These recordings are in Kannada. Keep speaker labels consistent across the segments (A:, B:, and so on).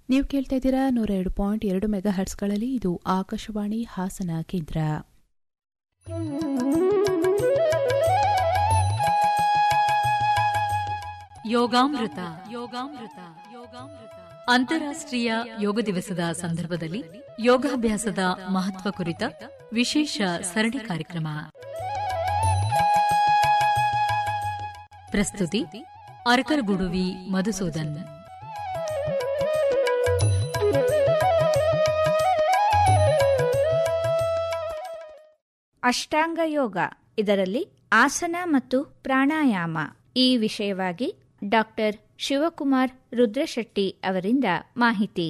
A: ನೀವು ಕೇಳ್ತಾ ಇದ್ದೀರಾ ನೂರ ಎರಡು ಪಾಯಿಂಟ್ ಎರಡು ಮೆಗಾ ಹರ್ಟ್ಸ್ಗಳಲ್ಲಿ ಇದು ಆಕಾಶವಾಣಿ ಹಾಸನ ಕೇಂದ್ರ
B: ಯೋಗಾಮೃತ ಯೋಗಾಮೃತ ಯೋಗಾಮೃತ ಅಂತಾರಾಷ್ಟ್ರೀಯ ಯೋಗ ದಿವಸದ ಸಂದರ್ಭದಲ್ಲಿ ಯೋಗಾಭ್ಯಾಸದ ಮಹತ್ವ ಕುರಿತ ವಿಶೇಷ ಸರಣಿ ಕಾರ್ಯಕ್ರಮ ಪ್ರಸ್ತುತಿ ಅರಕರಗುಡುವಿ ಮಧುಸೂದನ್
C: ಅಷ್ಟಾಂಗ ಯೋಗ ಇದರಲ್ಲಿ ಆಸನ ಮತ್ತು ಪ್ರಾಣಾಯಾಮ ಈ ವಿಷಯವಾಗಿ ಡಾಕ್ಟರ್ ಶಿವಕುಮಾರ್ ರುದ್ರಶೆಟ್ಟಿ ಅವರಿಂದ ಮಾಹಿತಿ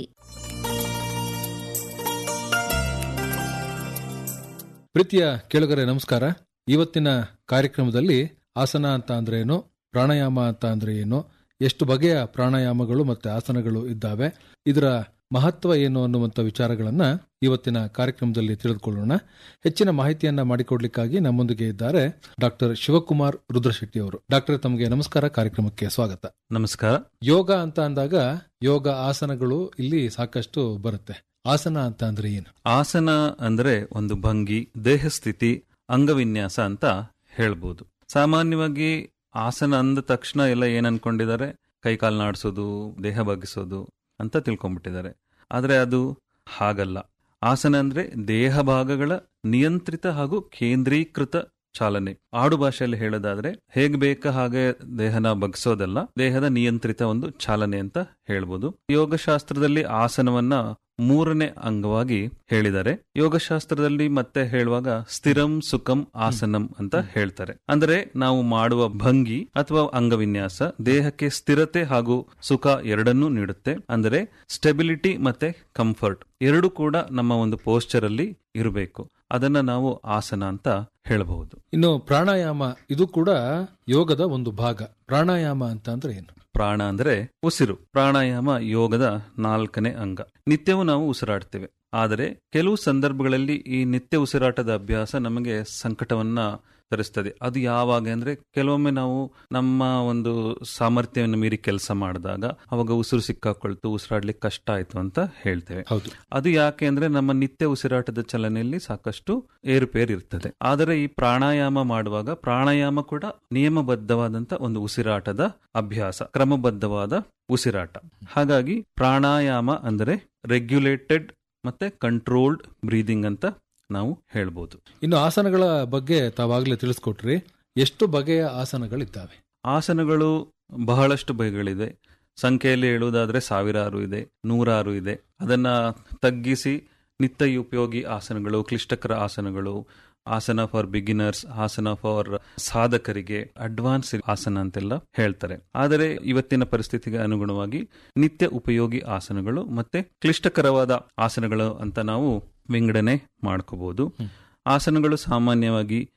D: ಪ್ರೀತಿಯ ಕೇಳುಗರೆ ನಮಸ್ಕಾರ ಇವತ್ತಿನ ಕಾರ್ಯಕ್ರಮದಲ್ಲಿ ಆಸನ ಅಂತ ಅಂದ್ರೆ ಏನು ಪ್ರಾಣಾಯಾಮ ಅಂತ ಅಂದ್ರೆ ಏನು ಎಷ್ಟು ಬಗೆಯ ಪ್ರಾಣಾಯಾಮಗಳು ಮತ್ತೆ ಆಸನಗಳು ಇದ್ದಾವೆ ಇದರ ಮಹತ್ವ ಏನು ಅನ್ನುವಂಥ ವಿಚಾರಗಳನ್ನ ಇವತ್ತಿನ ಕಾರ್ಯಕ್ರಮದಲ್ಲಿ ತಿಳಿದುಕೊಳ್ಳೋಣ ಹೆಚ್ಚಿನ ಮಾಹಿತಿಯನ್ನ ಮಾಡಿಕೊಡ್ಲಿಕ್ಕಾಗಿ ನಮ್ಮೊಂದಿಗೆ ಇದ್ದಾರೆ ಡಾಕ್ಟರ್ ಶಿವಕುಮಾರ್ ರುದ್ರಶೆಟ್ಟಿ ಅವರು ಡಾಕ್ಟರ್ ತಮಗೆ ನಮಸ್ಕಾರ ಕಾರ್ಯಕ್ರಮಕ್ಕೆ ಸ್ವಾಗತ
E: ನಮಸ್ಕಾರ
D: ಯೋಗ ಅಂತ ಅಂದಾಗ ಯೋಗ ಆಸನಗಳು ಇಲ್ಲಿ ಸಾಕಷ್ಟು ಬರುತ್ತೆ ಆಸನ ಅಂತ ಅಂದ್ರೆ ಏನು
E: ಆಸನ ಅಂದ್ರೆ ಒಂದು ಭಂಗಿ ದೇಹ ಸ್ಥಿತಿ ಅಂಗವಿನ್ಯಾಸ ಅಂತ ಹೇಳ್ಬೋದು ಸಾಮಾನ್ಯವಾಗಿ ಆಸನ ಅಂದ ತಕ್ಷಣ ಎಲ್ಲ ಏನ್ ಅನ್ಕೊಂಡಿದ್ದಾರೆ ಕೈಕಾಲು ನಾಡಿಸೋದು ದೇಹ ಬಗ್ಗಿಸೋದು ಅಂತ ತಿಳ್ಕೊಂಡ್ಬಿಟ್ಟಿದ್ದಾರೆ ಆದ್ರೆ ಅದು ಹಾಗಲ್ಲ ಆಸನ ಅಂದ್ರೆ ದೇಹ ಭಾಗಗಳ ನಿಯಂತ್ರಿತ ಹಾಗೂ ಕೇಂದ್ರೀಕೃತ ಚಾಲನೆ ಆಡು ಭಾಷೆಯಲ್ಲಿ ಹೇಳೋದಾದ್ರೆ ಹೇಗ್ ಬೇಕ ಹಾಗೆ ದೇಹನ ಬಗ್ಸೋದಲ್ಲ ದೇಹದ ನಿಯಂತ್ರಿತ ಒಂದು ಚಾಲನೆ ಅಂತ ಹೇಳ್ಬೋದು ಯೋಗಶಾಸ್ತ್ರದಲ್ಲಿ ಆಸನವನ್ನ ಮೂರನೇ ಅಂಗವಾಗಿ ಹೇಳಿದ್ದಾರೆ ಯೋಗಶಾಸ್ತ್ರದಲ್ಲಿ ಮತ್ತೆ ಹೇಳುವಾಗ ಸ್ಥಿರಂ ಸುಖಂ ಆಸನಂ ಅಂತ ಹೇಳ್ತಾರೆ ಅಂದ್ರೆ ನಾವು ಮಾಡುವ ಭಂಗಿ ಅಥವಾ ಅಂಗವಿನ್ಯಾಸ ದೇಹಕ್ಕೆ ಸ್ಥಿರತೆ ಹಾಗೂ ಸುಖ ಎರಡನ್ನೂ ನೀಡುತ್ತೆ ಅಂದರೆ ಸ್ಟೆಬಿಲಿಟಿ ಮತ್ತೆ ಕಂಫರ್ಟ್ ಎರಡು ಕೂಡ ನಮ್ಮ ಒಂದು ಪೋಸ್ಚರ್ ಅಲ್ಲಿ ಇರಬೇಕು ಅದನ್ನ ನಾವು ಆಸನ ಅಂತ ಹೇಳಬಹುದು
D: ಇನ್ನು ಪ್ರಾಣಾಯಾಮ ಇದು ಕೂಡ ಯೋಗದ ಒಂದು ಭಾಗ ಪ್ರಾಣಾಯಾಮ ಅಂತ ಅಂದ್ರೆ ಏನು
E: ಪ್ರಾಣ ಅಂದ್ರೆ ಉಸಿರು ಪ್ರಾಣಾಯಾಮ ಯೋಗದ ನಾಲ್ಕನೇ ಅಂಗ ನಿತ್ಯವೂ ನಾವು ಉಸಿರಾಡ್ತೇವೆ ಆದರೆ ಕೆಲವು ಸಂದರ್ಭಗಳಲ್ಲಿ ಈ ನಿತ್ಯ ಉಸಿರಾಟದ ಅಭ್ಯಾಸ ನಮಗೆ ಸಂಕಟವನ್ನ ತರಿಸ್ತದೆ ಅದು ಯಾವಾಗ ಅಂದ್ರೆ ಕೆಲವೊಮ್ಮೆ ನಾವು ನಮ್ಮ ಒಂದು ಸಾಮರ್ಥ್ಯವನ್ನು ಮೀರಿ ಕೆಲಸ ಮಾಡಿದಾಗ ಅವಾಗ ಉಸಿರು ಸಿಕ್ಕಾಕೊಳ್ತು ಉಸಿರಾಡ್ಲಿಕ್ಕೆ ಕಷ್ಟ ಆಯ್ತು ಅಂತ ಹೇಳ್ತೇವೆ
D: ಹೌದು
E: ಅದು ಯಾಕೆ ಅಂದ್ರೆ ನಮ್ಮ ನಿತ್ಯ ಉಸಿರಾಟದ ಚಲನೆಯಲ್ಲಿ ಸಾಕಷ್ಟು ಏರುಪೇರು ಇರ್ತದೆ ಆದರೆ ಈ ಪ್ರಾಣಾಯಾಮ ಮಾಡುವಾಗ ಪ್ರಾಣಾಯಾಮ ಕೂಡ ನಿಯಮಬದ್ಧವಾದಂತ ಒಂದು ಉಸಿರಾಟದ ಅಭ್ಯಾಸ ಕ್ರಮಬದ್ಧವಾದ ಉಸಿರಾಟ ಹಾಗಾಗಿ ಪ್ರಾಣಾಯಾಮ ಅಂದರೆ ರೆಗ್ಯುಲೇಟೆಡ್ ಮತ್ತೆ ಕಂಟ್ರೋಲ್ಡ್ ಬ್ರೀದಿಂಗ್ ಅಂತ ನಾವು ಹೇಳ್ಬೋದು
D: ಇನ್ನು ಆಸನಗಳ ಬಗ್ಗೆ ತಾವಾಗಲೇ ತಿಳಿಸ್ಕೊಟ್ರಿ ಎಷ್ಟು ಬಗೆಯ ಆಸನಗಳಿದ್ದಾವೆ
E: ಆಸನಗಳು ಬಹಳಷ್ಟು ಬಗೆಗಳಿದೆ ಸಂಖ್ಯೆಯಲ್ಲಿ ಹೇಳುವುದಾದ್ರೆ ಸಾವಿರಾರು ಇದೆ ನೂರಾರು ಇದೆ ಅದನ್ನ ತಗ್ಗಿಸಿ ನಿತ್ಯ ಉಪಯೋಗಿ ಆಸನಗಳು ಕ್ಲಿಷ್ಟಕರ ಆಸನಗಳು ಆಸನ ಫಾರ್ ಬಿಗಿನರ್ಸ್ ಆಸನ ಫಾರ್ ಸಾಧಕರಿಗೆ ಅಡ್ವಾನ್ಸ್ ಆಸನ ಅಂತೆಲ್ಲ ಹೇಳ್ತಾರೆ ಆದರೆ ಇವತ್ತಿನ ಪರಿಸ್ಥಿತಿಗೆ ಅನುಗುಣವಾಗಿ ನಿತ್ಯ ಉಪಯೋಗಿ ಆಸನಗಳು ಮತ್ತೆ ಕ್ಲಿಷ್ಟಕರವಾದ ಆಸನಗಳು ಅಂತ ನಾವು ವಿಂಗಡಣೆ ಮಾಡ್ಕೋಬಹುದು ಆಸನಗಳು ಸಾಮಾನ್ಯವಾಗಿ